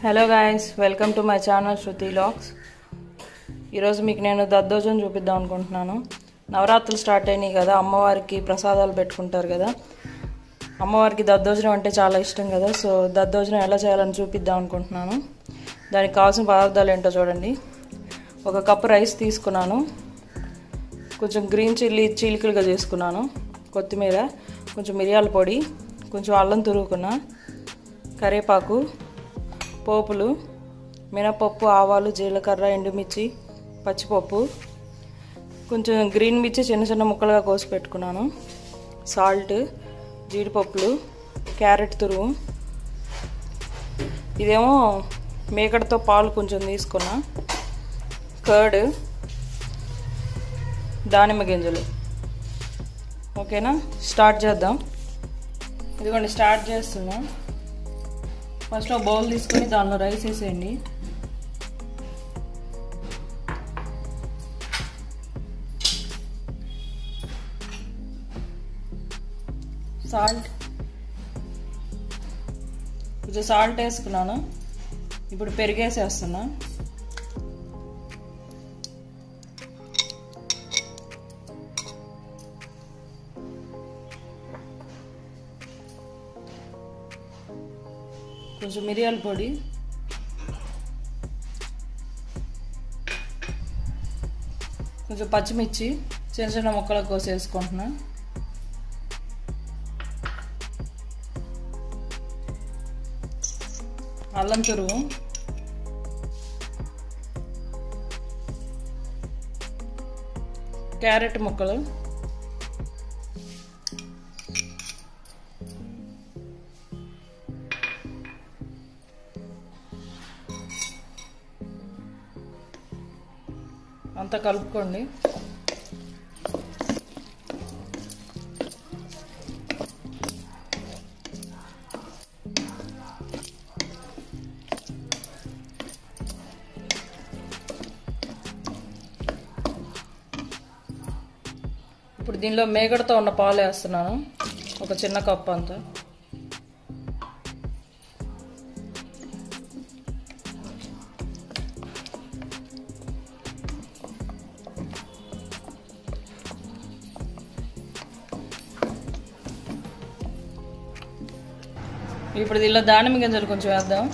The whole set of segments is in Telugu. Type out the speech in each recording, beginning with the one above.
hello guys welcome to my channel Shruti లాక్స్ ఈరోజు మీకు నేను దద్దోజనం చూపిద్దాం అనుకుంటున్నాను నవరాత్రులు స్టార్ట్ అయినాయి కదా అమ్మవారికి ప్రసాదాలు పెట్టుకుంటారు కదా అమ్మవారికి దద్దోజనం అంటే చాలా ఇష్టం కదా సో దద్దోజనం ఎలా చేయాలని చూపిద్దాం అనుకుంటున్నాను దానికి కావాల్సిన పదార్థాలు ఏంటో చూడండి ఒక కప్పు రైస్ తీసుకున్నాను కొంచెం గ్రీన్ చిల్లీ చీలికలుగా చేసుకున్నాను కొత్తిమీర కొంచెం మిరియాల పొడి కొంచెం అల్లం తురుముకున్న కరివేపాకు పోపులు మినపప్పు ఆవాలు జీలకర్ర ఎండుమిర్చి పచ్చిపప్పు కొంచెం గ్రీన్ మిర్చి చిన్న చిన్న ముక్కలుగా కోసి పెట్టుకున్నాను సాల్ట్ జీడిపప్పులు క్యారెట్ తురుము ఇదేమో మేకడతో పాలు కొంచెం తీసుకున్నా కర్డ్ దానిమ్మ గింజలు ఓకేనా స్టార్ట్ చేద్దాం ఇదిగోండి స్టార్ట్ చేస్తున్నా ఫస్ట్ ఒక బౌల్ తీసుకొని దానిలో రైస్ వేసేయండి సాల్ట్ కొంచెం సాల్ట్ వేసుకున్నాను ఇప్పుడు పెరిగేసేస్తున్నా కొంచెం మిరియాల పొడి కొంచెం పచ్చిమిర్చి చిన్న చిన్న ముక్కలు కోసేసుకుంటున్నా అల్లం తురుము క్యారెట్ ముక్కలు అంతా కలుపుకోండి ఇప్పుడు దీనిలో మేగడతో ఉన్న పాలు వేస్తున్నాను ఒక చిన్న కప్ అంతా ఇప్పుడు దీనిలో దానిమ్మ గింజలు కొంచెం వేద్దాం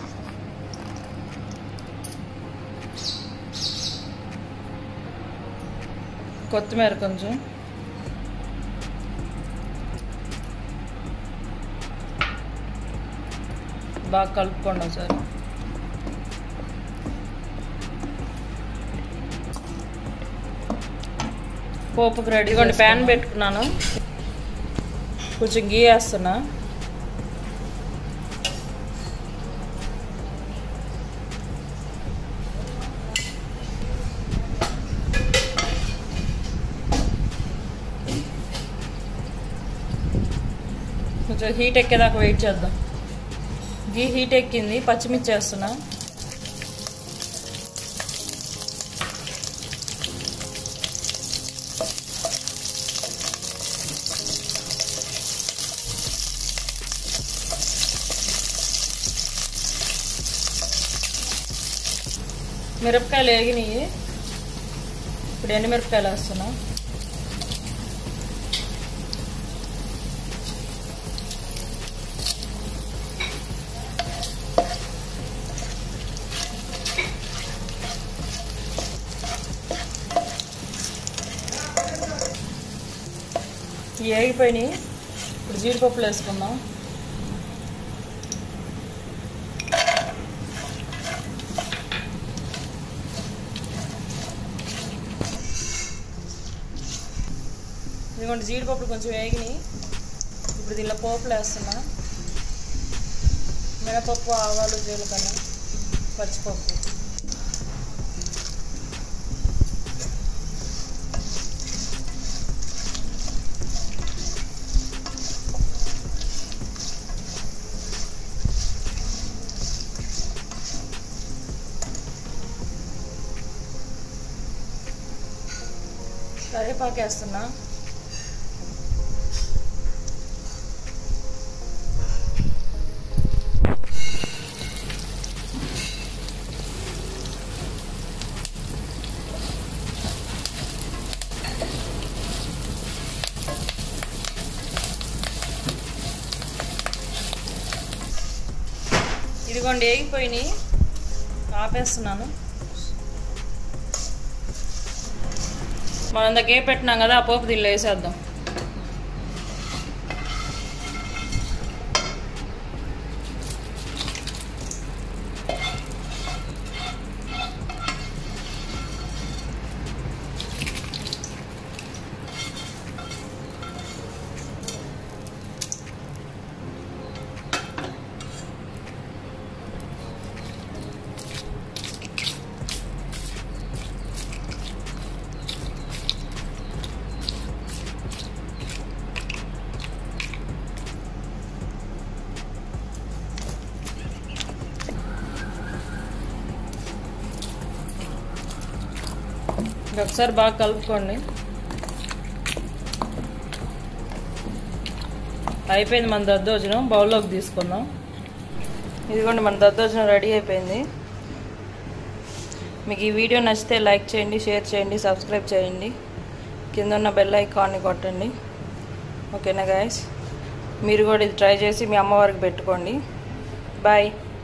కొత్తిమీర కొంచెం బాగా కలుపుకోండి ఒకసారి పోపుకి రెడీ ఇవ్వండి ప్యాన్ పెట్టుకున్నాను కొంచెం గీ వేస్తున్నా కొంచెం హీట్ ఎక్కేదాకా వెయిట్ చేద్దాం గీ హీట్ ఎక్కింది పచ్చిమిర్చి వేస్తున్నా మిరపకాయలు వేగినాయి ఇప్పుడు ఎండుమిరపకాయలు వేస్తున్నా ఏగిపోయినాయి ఇప్పుడు జీడిపప్పులు వేసుకుందాం ఇదిగోండి జీడిపప్పులు కొంచెం వేగినాయి ఇప్పుడు దీనిలో పోపులు వేస్తున్నా మినపప్పు ఆవాలు జీలకర్ర పచ్చిపప్పు కరివేపాకు వేస్తున్నా ఇదిగోండి వేగిపోయినాయి ఆపేస్తున్నాను మనం ఇందాక ఏ పెట్టినాం కదా ఆ పోపు దీనిలో వేసేద్దాం ఇది ఒకసారి బాగా కలుపుకోండి అయిపోయింది మన దద్దోజనం బౌల్లోకి తీసుకుందాం ఇదిగోండి మన దద్దోజనం రెడీ అయిపోయింది మీకు ఈ వీడియో నచ్చితే లైక్ చేయండి షేర్ చేయండి సబ్స్క్రైబ్ చేయండి కింద ఉన్న బెల్ ఐకాన్ని కొట్టండి ఓకేనా గాయస్ మీరు కూడా ఇది ట్రై చేసి మీ అమ్మవారికి పెట్టుకోండి బాయ్